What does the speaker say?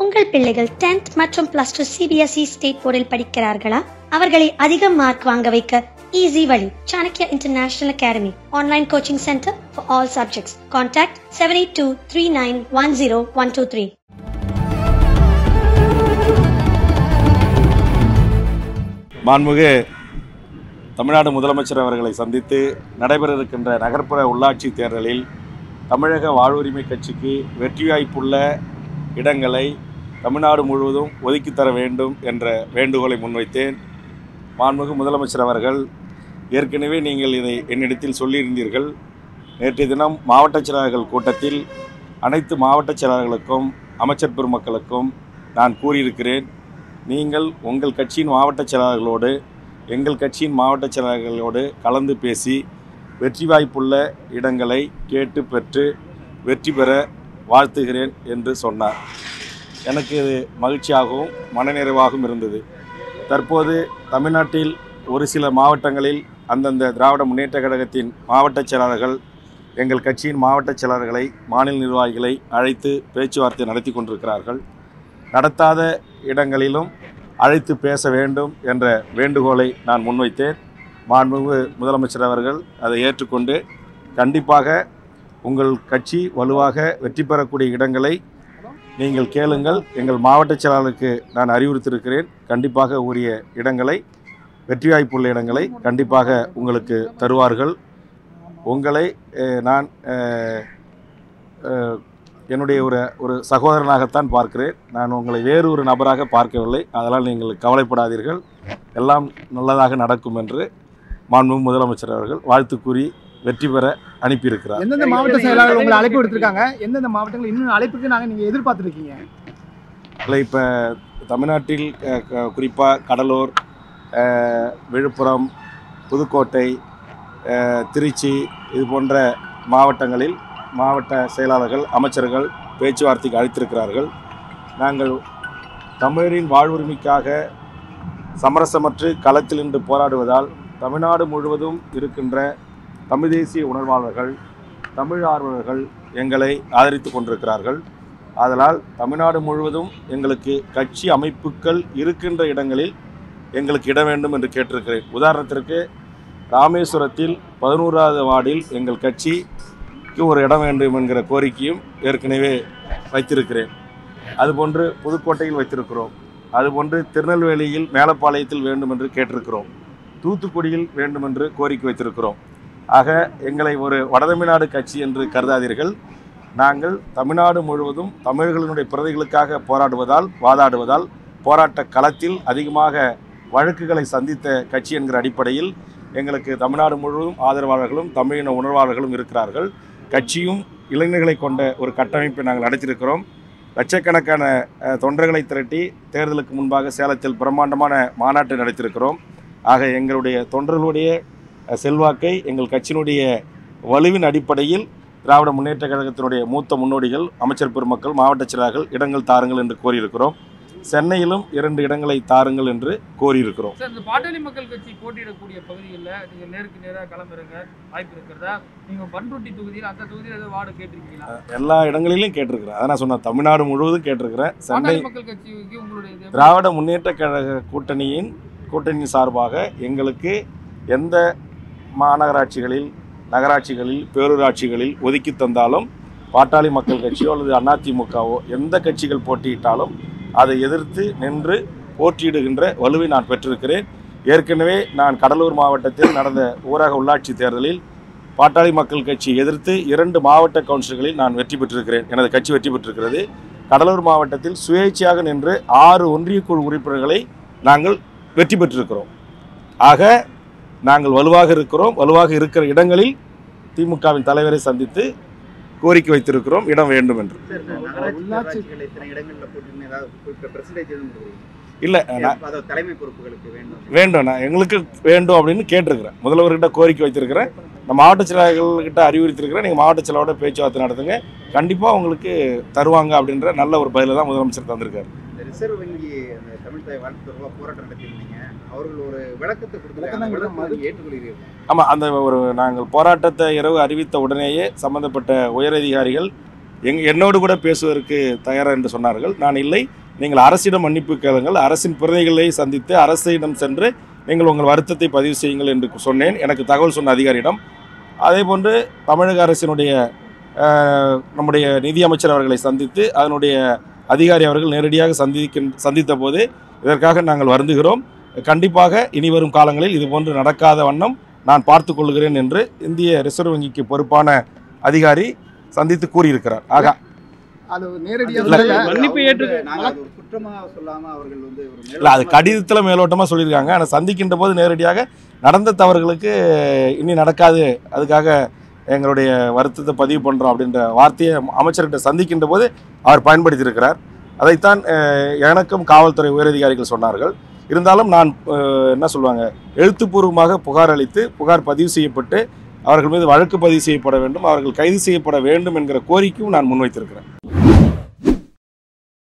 உங்கள் பிள்ளைகள் 10th மற்றும் பிளஸ் டூ சிபிஎஸ்இ ஸ்டேட் போர்டில் படிக்கிறார்களா அவர்களை அதிக மார்க் வாங்க வைக்க ஈஸி வழி Chanakya international academy online coaching centre for all subjects contact seven eight two three nine one zero one two three மாண்புமிகு தமிழ்நாடு முதலமைச்சர் அவர்களை சந்தித்து நடைபெற இருக்கின்ற நகர்ப்புற உள்ளாட்சி தேர்தலில் தமிழக வாழ்வுரிமை கட்சிக்கு வெற்றி வாய்ப்புள்ள இடங்களை தமிழ்நாடு முழுவதும் ஒதுக்கித் தர வேண்டும் என்ற வேண்டுகோளை முன்வைத்தேன் மாண்புமிகு முதலமைச்சர் அவர்கள் ஏற்கனவே நீங்கள் இதை என்னிடத்தில் சொல்லியிருந்தீர்கள் நேற்றைய தினம் மாவட்ட செயலாளர்கள் கூட்டத்தில் அனைத்து மாவட்ட செயலாளர்களுக்கும் அமைச்சர் பெருமக்களுக்கும் நான் கூறியிருக்கிறேன் நீங்கள் உங்கள் கட்சியின் மாவட்ட செயலாளர்களோடு எங்கள் கட்சியின் மாவட்ட செயலாளர்களோடு கலந்து பேசி வெற்றி வாய்ப்புள்ள இடங்களை கேட்டு பெற்று வெற்றி பெற வாழ்த்துகிறேன் என்று சொன்னார் எனக்கு இது மகிழ்ச்சியாகவும் மனநிறைவாகவும் இருந்தது தற்போது தமிழ்நாட்டில் ஒரு சில மாவட்டங்களில் அந்தந்த திராவிட முன்னேற்ற கழகத்தின் மாவட்ட செயலாளர்கள் எங்கள் கட்சியின் மாவட்ட செயலாளர்களை மாநில நிர்வாகிகளை அழைத்து பேச்சுவார்த்தை நடத்தி கொண்டிருக்கிறார்கள் நடத்தாத இடங்களிலும் அழைத்து பேச வேண்டும் என்ற வேண்டுகோளை நான் முன்வைத்தேன் மாண்புமிகு முதலமைச்சர் அவர்கள் அதை ஏற்றுக்கொண்டு கண்டிப்பாக உங்கள் கட்சி வலுவாக வெற்றி பெறக்கூடிய இடங்களை நீங்கள் கேளுங்கள் எங்கள் மாவட்ட செயலாளருக்கு நான் அறிவுறுத்தியிருக்கிறேன் கண்டிப்பாக உரிய இடங்களை வெற்றி வாய்ப்புள்ள இடங்களை கண்டிப்பாக உங்களுக்கு தருவார்கள் உங்களை அஹ், நான் அஹ், அஹ், என்னுடைய ஒரு ஒரு சகோதரனாகத்தான் பார்க்கிறேன் நான் உங்களை வேறு ஒரு நபராக பார்க்கவில்லை அதனால் நீங்கள் கவலைப்படாதீர்கள் எல்லாம் நல்லதாக நடக்கும் என்று மாண்புமிகு முதலமைச்சர் அவர்கள் வாழ்த்து கூறி வெற்றி பெற அனுப்பியிருக்கிறார் எந்தெந்த மாவட்ட செயலாளர்கள் உங்களை அழைப்பு விடுத்திருக்காங்க எந்தெந்த மாவட்டங்கள் இன்னும் அழைப்புக்கு நாங்க நீங்க எதிர்பார்த்துருக்கீங்க இல்லை இப்போ தமிழ்நாட்டில் குறிப்பாக கடலூர் அஹ், விழுப்புரம் புதுக்கோட்டை அஹ், திருச்சி இது போன்ற மாவட்டங்களில் மாவட்ட செயலாளர்கள் அமைச்சர்கள் பேச்சுவார்த்தைக்கு அழைத்திருக்கிறார்கள் நாங்கள் தமிழரின் வாழ்வுரிமைக்காக சமரசமற்று களத்தில் நின்று போராடுவதால் தமிழ்நாடு முழுவதும் இருக்கின்ற தமிழ் தேசிய உணர்வாளர்கள் தமிழ் ஆர்வலர்கள் எங்களை ஆதரித்து கொண்டிருக்கிறார்கள் ஆதலால் தமிழ்நாடு முழுவதும் எங்களுக்கு கட்சி அமைப்புகள் இருக்கின்ற இடங்களில் எங்களுக்கு இட வேண்டும் என்று கேட்டிருக்கிறேன் உதாரணத்திற்கு ராமேஸ்வரத்தில் பதினோராவது வார்டில் எங்கள் கட்சிக்கு ஒரு இடம் வேண்டும் என்கிற கோரிக்கையும் ஏற்கனவே வைத்திருக்கிறேன் அதுபோன்று புதுக்கோட்டையில் வைத்திருக்கிறோம் அதுபோன்று திருநெல்வேலியில் மேலப்பாளையத்தில் வேண்டும் என்று கேட்டிருக்கிறோம் தூத்துக்குடியில் வேண்டும் என்று கோரிக்கை வைத்திருக்கிறோம் ஆக எங்களை ஒரு வடதமிழ்நாடு கட்சி என்று கருதாதீர்கள் நாங்கள் தமிழ்நாடு முழுவதும் தமிழர்களுடைய பிரதிகளுக்காக போராடுவதால் வாதாடுவதால் போராட்ட களத்தில் அதிகமாக வழக்குகளை சந்தித்த கட்சி என்கிற அடிப்படையில் எங்களுக்கு தமிழ்நாடு முழுவதும் ஆதரவாளர்களும் தமிழின உணர்வாளர்களும் இருக்கிறார்கள் கட்சியும் இளைஞர்களை கொண்ட ஒரு கட்டமைப்பை நாங்கள் நடத்தியிருக்கிறோம் லட்சக்கணக்கான அஹ், தொண்டர்களை திரட்டி தேர்தலுக்கு முன்பாக சேலத்தில் பிரம்மாண்டமான மாநாட்டை நடத்தியிருக்கிறோம் ஆக எங்களுடைய தொண்டர்களுடைய அஹ், செல்வாக்கை எங்கள் கட்சியினுடைய வலுவின் அடிப்படையில் திராவிட முன்னேற்ற கழகத்தினுடைய மூத்த முன்னோடிகள் அமைச்சர் பெருமக்கள் மாவட்ட செயலாளர்கள் இடங்கள் தாருங்கள் என்று கோரியிருக்கிறோம் சென்னையிலும் இரண்டு இடங்களை தாருங்கள் என்று கோரியிருக்கிறோம் சார் இந்த பாட்டாளி மக்கள் கட்சி போட்டியிடக்கூடிய பகுதிகளில் நீங்கள் நேருக்கு நேராக களமிறங்க வாய்ப்பு இருக்கிறதா நீங்கள் பண்ருட்டி தொகுதியில் அந்த தொகுதியில் ஏதோ வார்டு கேட்டிருக்கீங்களா எல்லா இடங்களிலும் கேட்டிருக்கிறேன் அதான் நான் சொன்னேன் தமிழ்நாடு முழுவதும் கேட்டிருக்கிறேன் சென்னை பாட்டாளி மக்கள் கட்சிக்கு உங்களுடைய இது எப்படி? திராவிட முன்னேற்ற கழக கூட்டணியின் கூட்டணி சார்பாக எங்களுக்கு எந்த மாநகராட்சிகளில் நகராட்சிகளில் பேரூராட்சிகளில் ஒதுக்கி தந்தாலும் பாட்டாளி மக்கள் கட்சியோ அல்லது அதிமுகவோ எந்த கட்சிகள் போட்டியிட்டாலும் அதை எதிர்த்து நின்று போட்டியிடுகின்ற வலுவை நான் பெற்றிருக்கிறேன் ஏற்கனவே நான் கடலூர் மாவட்டத்தில் நடந்த ஊரக உள்ளாட்சி தேர்தலில் பாட்டாளி மக்கள் கட்சி எதிர்த்து இரண்டு மாவட்ட கவுன்சில்களில் நான் வெற்றி பெற்றிருக்கிறேன் எனது கட்சி வெற்றி பெற்றிருக்கிறது கடலூர் மாவட்டத்தில் சுயேட்சையாக நின்று ஆறு ஒன்றியக்குழு உறுப்பினர்களை நாங்கள் வெற்றி பெற்றிருக்கிறோம் ஆக நாங்கள் வலுவாக இருக்கிறோம் வலுவாக இருக்கிற இடங்களில் திமுகவின் தலைவரை சந்தித்து கோரிக்கை வைத்திருக்கிறோம் இடம் வேண்டும் என்று உள்ளாட்சி- உள்ளாட்சிகள் எத்தனை இடங்கள்ல போட்டிருந்தீங்க ஏதாவது குறிப்பிட்ட பெர்சன்டேஜ் எதுவும் கொடுக்குறீங்க? இல்லை நான் அதாவது தலைமை பொறுப்புகளுக்கு வேண்டும் வேண்டும் நான் எங்களுக்கு வேண்டும் அப்படின்னு கேட்டிருக்கிறேன் முதல்வர்கிட்ட கோரிக்கை வைத்திருக்கிறேன் நான் மாவட்ட செயலாளர்கள்கிட்ட அறிவுறுத்திருக்கிறேன் நீங்கள் மாவட்ட செயலாளரோட பேச்சுவார்த்தை நடத்துங்க கண்டிப்பாக உங்களுக்கு தருவாங்க அப்படின்ற நல்ல ஒரு பதிலை தான் முதலமைச்சர் தந்திருக்காரு இந்த ரிசர்வ் வங்கி அந்த தமிழ் தாய் வாழ்க்கை தொடர்பாக போராட்டம் நடத்தியிருந்தீங்க அவர்கள் ஒரு விளக்கத்தை கொடுத்தாங்க அந்த விளக்கம் விளக்கத்தை நீங்க ஏற்றுக்கொள்கிறீர்கள் ஆமாம் அந்த ஒரு நாங்கள் போராட்டத்தை இரவு அறிவித்த உடனேயே சம்பந்தப்பட்ட உயரதிகாரிகள் எங் என்னோடு கூட பேசுவதற்கு தயாரா என்று சொன்னார்கள் நான் இல்லை நீங்கள் அரசிடம் மன்னிப்பு கேளுங்கள் அரசின் பிரதிகளை சந்தித்து அரசிடம் சென்று நீங்கள் உங்கள் வருத்தத்தை பதிவு செய்யுங்கள் என்று சொன்னேன் எனக்கு தகவல் சொன்ன அதிகாரியிடம் அதே போன்று தமிழக அரசினுடைய அஹ், நம்முடைய நிதியமைச்சர் அவர்களை சந்தித்து அதனுடைய அதிகாரி அவர்கள் நேரடியாக சந்திக்கின் சந்தித்த போது இதற்காக நாங்கள் வருந்துகிறோம் கண்டிப்பாக இனி வரும் காலங்களில் இது போன்று நடக்காத வண்ணம் நான் பார்த்து கொள்கிறேன் என்று இந்திய ரிசர்வ் வங்கிக்கு பொறுப்பான அதிகாரி சந்தித்து கூறியிருக்கிறார் ஆக அது நேரடியாக இல்ல, சொல்லல. மன்னிப்பு அவங்க ஏற்றுக்க- வந்து நாங்க அது ஒரு குற்றமா சொல்லாம அவர்கள் வந்து ஒரு இல்லை அது கடிதத்தில் மேலோட்டமாக சொல்லியிருக்காங்க ஆனால் சந்திக்கின்ற போது நேரடியாக நடந்த தவறுகளுக்கு இனி நடக்காது அதுக்காக எங்களுடைய வருத்தத்தை பதிவு பண்ணுறோம் அப்படின்ற வார்த்தையை அமைச்சர்கிட்ட சந்திக்கின்ற போது அவர் பயன்படுத்தியிருக்கிறார் அதைத்தான் அஹ், எனக்கும் காவல்துறை உயரதிகாரிகள் சொன்னார்கள் இருந்தாலும் நான் அஹ், என்ன சொல்லுவாங்க எழுத்துப்பூர்வமாக புகார் அளித்து புகார் பதிவு செய்யப்பட்டு அவர்கள் மீது வழக்கு பதிவு செய்யப்பட வேண்டும் அவர்கள் கைது செய்யப்பட வேண்டும் என்கிற கோரிக்கையும் நான் முன்வைத்திருக்கிறேன்